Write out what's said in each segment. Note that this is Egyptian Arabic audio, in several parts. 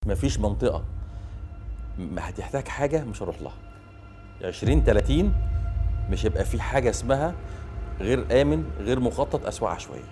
مفيش منطقه ما هتحتاج حاجه مش هروح لها 20 30 مش هيبقى في حاجه اسمها غير امن غير مخطط اسواق عشوائيه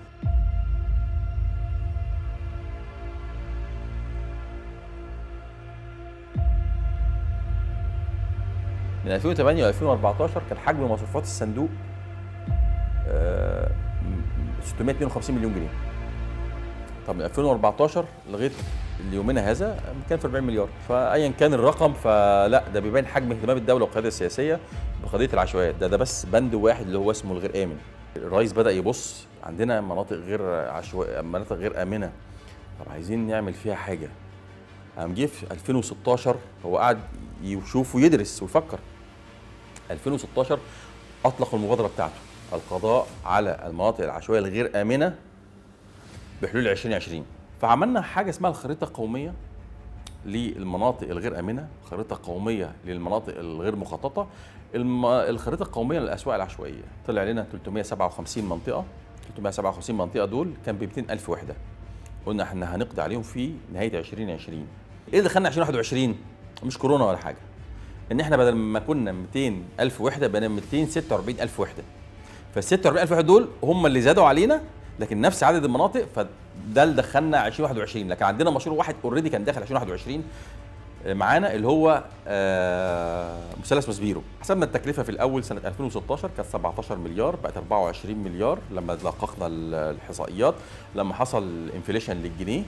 من 2008 و 2014 كان حجم مصروفات الصندوق آه، م- 652 مليون جنيه طب من 2014 لغايه ليومنا هذا كان في 40 مليار فايا كان الرقم فلا ده بيبين حجم اهتمام الدوله والقياده السياسيه بقضيه العشوائيات ده ده بس بند واحد اللي هو اسمه الغير امن الرئيس بدا يبص عندنا مناطق غير عشوائيه مناطق غير امنه طب عايزين نعمل فيها حاجه قام جه في 2016 هو قاعد يشوف ويدرس ويفكر 2016 اطلق المبادره بتاعته القضاء على المناطق العشوائيه الغير امنه بحلول 2020 فعملنا حاجه اسمها الخريطه القوميه للمناطق الغير امنه خريطه قوميه للمناطق الغير مخططه الم... الخريطه القوميه للاسواق العشوائيه طلع لنا 357 منطقه 357 منطقه دول كان ب 200 الف وحده قلنا احنا هنقضي عليهم في نهايه 2020 ايه اللي دخلنا 2021 مش كورونا ولا حاجه ان احنا بدل ما كنا 200 الف وحده بقينا 246 الف وحده فال 46 الف وحده دول هم اللي زادوا علينا لكن نفس عدد المناطق فده اللي دخلنا 2021 لكن عندنا مشروع واحد اوريدي كان داخل 2021 معانا اللي هو آه، مثلث مسبيرو حسبنا التكلفه في الاول سنه 2016 كانت 17 مليار بقت 24 مليار لما دققنا ال- الاحصائيات لما حصل انفليشن للجنيه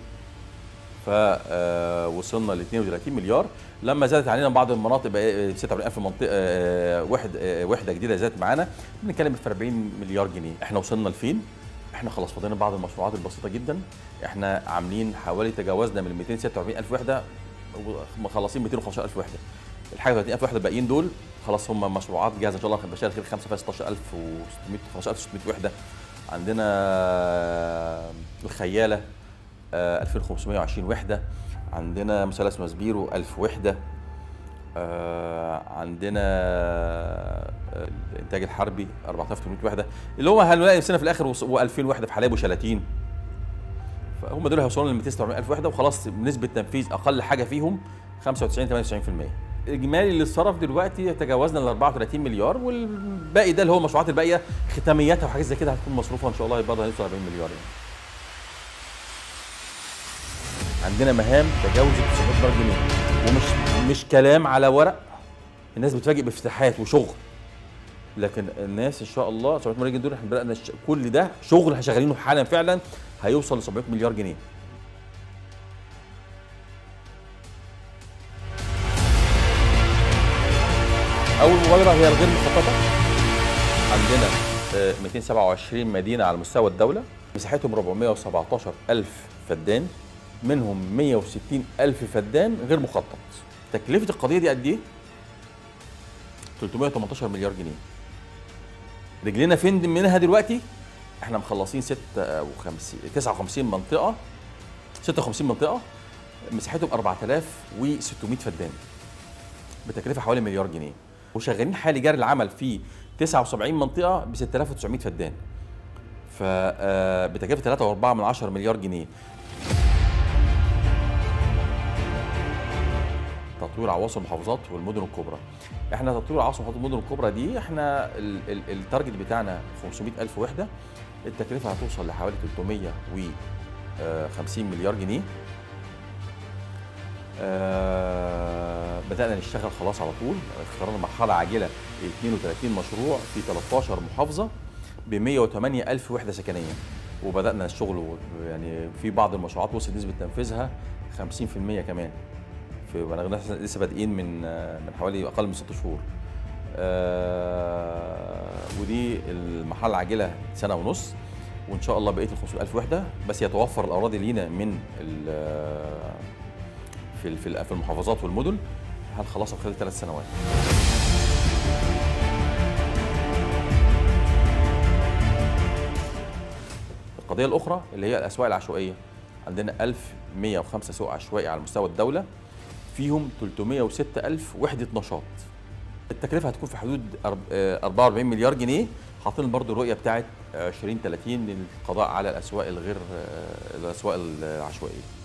فوصلنا ل 32 مليار لما زادت علينا بعض المناطق بقى 46000 منطقه آه، وحده آه، وحده جديده زادت معانا بنتكلم في 40 مليار جنيه احنا وصلنا لفين احنا خلاص فاضلنا بعض المشروعات البسيطه جدا احنا عاملين حوالي تجاوزنا من 246000 وحده مخلصين 215000 وحده الحاجه 30000 وحده الباقيين دول خلاص هم مشروعات جاهزه ان شاء الله بشار خير 5 فيها 16600 15600 وحده عندنا الخياله آه، 2520 وحده عندنا مثلث مسبيرو 1000 وحده آه، عندنا آه، الانتاج الحربي 4800 وحده اللي هو هنلاقي نفسنا في الاخر و2000 وحده في حلايب وشلاتين فهم دول هيوصلوا ل 240000 وحده وخلاص نسبه تنفيذ اقل حاجه فيهم 95 98% اجمالي اللي اتصرف دلوقتي تجاوزنا ال 34 مليار والباقي ده اللي هو المشروعات الباقيه ختامياتها وحاجات زي كده هتكون مصروفه ان شاء الله برضه هنوصل 40 مليار يعني. عندنا مهام تجاوزت 900 مليار جنيه ومش مش كلام على ورق الناس بتفاجئ بافتتاحات وشغل لكن الناس ان شاء الله 700 مليار جنيه دول احنا بدانا الش- كل ده شغل شغالينه حالا فعلا هيوصل ل 700 مليار جنيه اول مبادره هي الغير مخططه عندنا آه، 227 مدينه على مستوى الدوله مساحتهم 417 الف فدان منهم 160 الف فدان غير مخطط تكلفه القضيه دي قد ايه 318 مليار جنيه رجلنا فين منها دلوقتي احنا مخلصين 56 59 منطقه 56 منطقه مساحتهم 4600 فدان بتكلفه حوالي مليار جنيه وشغالين حالي جاري العمل في 79 منطقه ب 6900 فدان ف آه، بتكلفه 3.4 من 10 مليار جنيه تطوير عواصم المحافظات والمدن الكبرى احنا تطوير عواصم المحافظات والمدن الكبرى دي احنا ال- ال- التارجت بتاعنا 500 الف وحده التكلفه هتوصل لحوالي 350 مليار جنيه آه، بدأنا نشتغل خلاص على طول اخترنا مرحلة عاجلة 32 مشروع في 13 محافظة ب 108 ألف وحدة سكنية وبدأنا الشغل و- يعني في بعض المشروعات وصل نسبة تنفيذها 50% كمان في وانا لسه- لسه بادئين من آه، من حوالي أقل من ست شهور آه، ودي المرحلة العاجلة سنة ونص وإن شاء الله بقية ال 500 ألف وحدة بس يتوفر الأراضي لينا من ال- في ال- في ال- في المحافظات والمدن هنخلصها خلال ثلاث سنوات القضية الأخرى اللي هي الأسواق العشوائية عندنا 1105 سوق عشوائي على مستوى الدولة فيهم 306 ألف وحدة نشاط التكلفة هتكون في حدود أرب- آه، 44 مليار جنيه حاطين برضو الرؤية بتاعت 2030 للقضاء على الأسواق الغير آه، الأسواق العشوائية